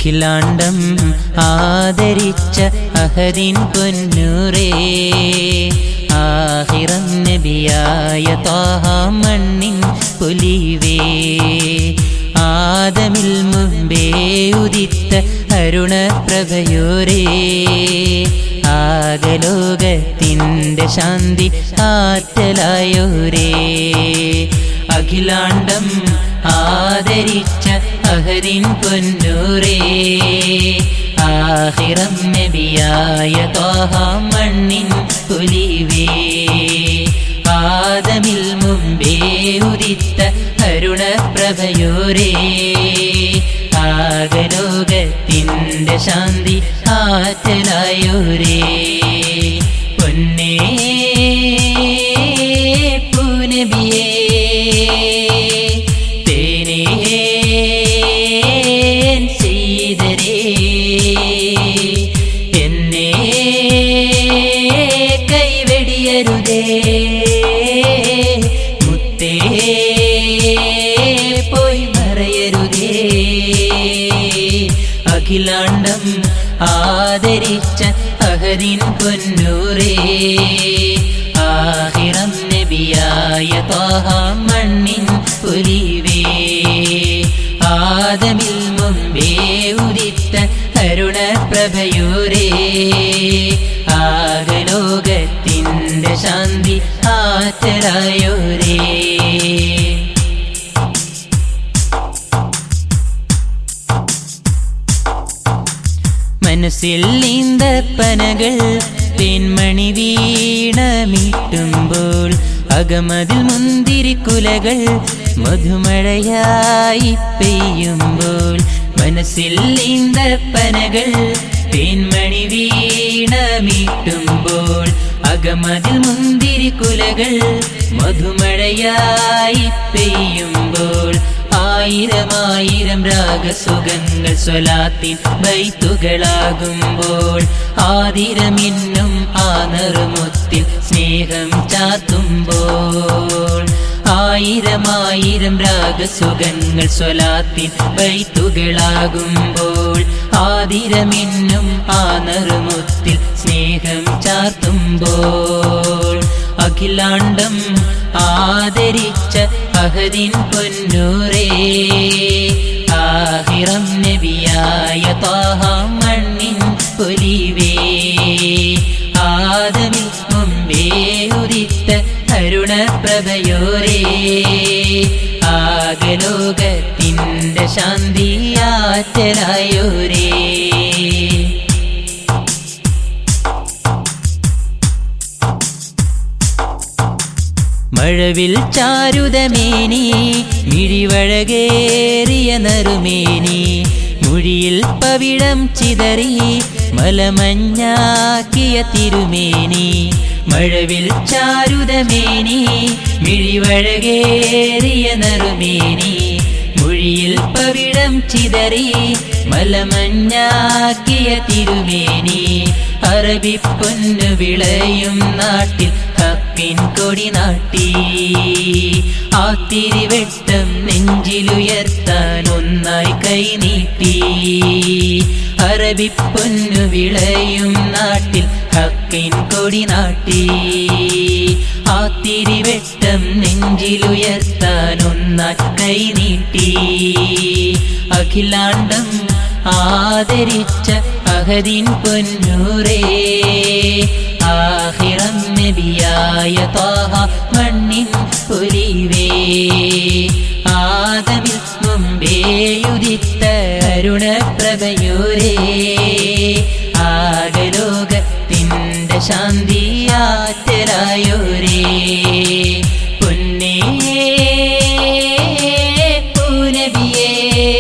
അഖിലാണ്ടം ആദരിച്ച അഹദിൻ പൊന്നൂറേ ആഹിറം നബിയായ ത്വാഹ മണ്ണിൻ പുലിവേ ആദമിൽ മുമ്പേ ഉദിത്ത അരുണപ്രഭയോരേ ആകലോകത്തിൻ്റെ ശാന്തി ആറ്റലായോരേ അഖിലാണ്ടം ആദരിച്ച അഹരിൻ പൊന്നൂരേ ആഹിറം നബിയായ ത്വാഹ മണ്ണിൻ പുലിവേ ആദമിൽ മുമ്പേ ഉദിത്ത അരുണപ്രഭയോരേ ആകലോകത്തിൻ്റെ ശാന്തി ആറ്റലായോരേ പൊന്നേ പൂനബിയേ തേനേ ചെയ്തരേ എന്നെ കൈവെടിയരുതേ മുത്തേ പോയി മറയരുതേ അഖിലാണ്ടം ആദരിച്ച അഹദിൻ പൊന്നൂരേ ആഹിറം നബിയായ ത്വാഹ മണ്ണിൻ പുലിവേ ആദമിൽ മുമ്പേ ഉദിത്ത അരുണപ്രഭയൂരേ ആകലോകത്തിൻ്റെ ശാന്തി ആറ്റലായോരേ മനസ്സിൽ നീന്തപ്പനകൾ പെൺമണി വീണമീട്ടുമ്പോൾ അകമതിൽ മുന്തിരിക്കുലകൾ മധുമഴയായി പെയ്യുമ്പോൾ മനസ്സിൽ നീന്തപ്പനകൾ പെൺമണി വീണമീട്ടുമ്പോൾ അകമതിൽ മുന്തിരിക്കുലകൾ മധുമഴയായി പെയ്യുമ്പോൾ ആയിരമായിരം രാഗസുഖങ്ങൾ സ്വലാത്തിൻ ബൈത്തുകളാകുമ്പോൾ ആതിരമിന്നും ആ നറുമുത്തിൽ സ്നേഹം ചാത്തുമ്പോൾ ആയിരമായിരം രാഗസുഖങ്ങൾ സ്വലാത്തിൻ ബൈത്തുകളാകുമ്പോൾ ആതിരമിന്നും ആ നറുമുത്തിൽ സ്നേഹം ചാർത്തുമ്പോൾ അഖിലാണ്ടം ആദരിച്ച അഹദിൻ പൊന്നൂരേ ആഹിറം നബിയായ ത്വാഹ മണ്ണിൻ പൊലിവേ ആദമിൽ മുമ്പേ ഉദിത്ത അരുണപ്രഭയോരേ ആകലോകത്തിൻ്റെ ശാന്തി ആറ്റലായോരേ മഴവിൽ ചാരുതമേനി മിഴിവഴകേറിയ നറുമേനി മുഴിയിൽ പവിഴം ചിതറി മലമഞ്ഞാക്കിയ തിരുമേനി മഴവിൽ ചാരുതമേനി മിഴിവഴകേറിയ നറുമേനി മൊഴിയിൽ പവിഴം ചിതറി മലമഞ്ഞാക്കിയ തിരുമേനി അറബി പൊന്നു വിളയും നാട്ടിൽ ഹക്കിൻ കൊടി നാട്ടി ആ തിരിവെട്ടം നെഞ്ചിലുയർത്താൻ ഒന്നായി കൈനീട്ടി അറബി പൊന്നു വിളയും നാട്ടിൽ ഹക്കിൻ കൊടി നാട്ടി ആ തിരിവെട്ടം നെഞ്ചിലുയർത്താൻ ഒന്നായി കൈനീട്ടി അഖിലാണ്ടം ആദരിച്ച അഹദിൻ പൊന്നൂരേ ആഹിറം നബിയായ ത്വാഹ മണ്ണിൻ പൊലിവേ ആദമിൽ മുമ്പേ ഉദിത്ത അരുണപ്രഭയൂരേ ആകലോകത്തിൻ്റെ ശാന്തി ആറ്റലായോരേ പൊന്നേ പൂനബിയേ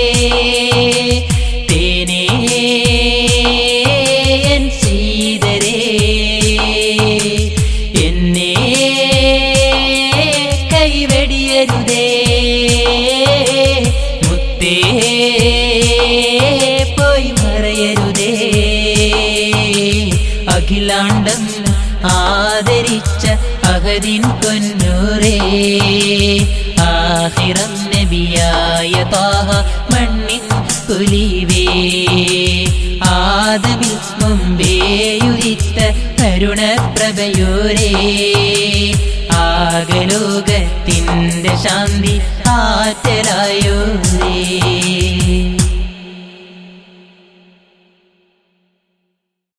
തേനേ എൻ സീതരേ എന്നെ കൈവെടിയരുതേ മുത്തേ പോയി മറയരുതേ അഖിലാണ്ടം ആദരിച്ച അഹദിൻ പൊന്നൂരേ ആഹിറം നബിയായ താഹ മണ്ണിൻ പൊലിവേ ആദമിൽ മുമ്പേയുദിത്ത കരുണപ്രഭയോരേ ആകലോകത്തിൻ്റെ ശാന്തി ആറ്റലായോരേ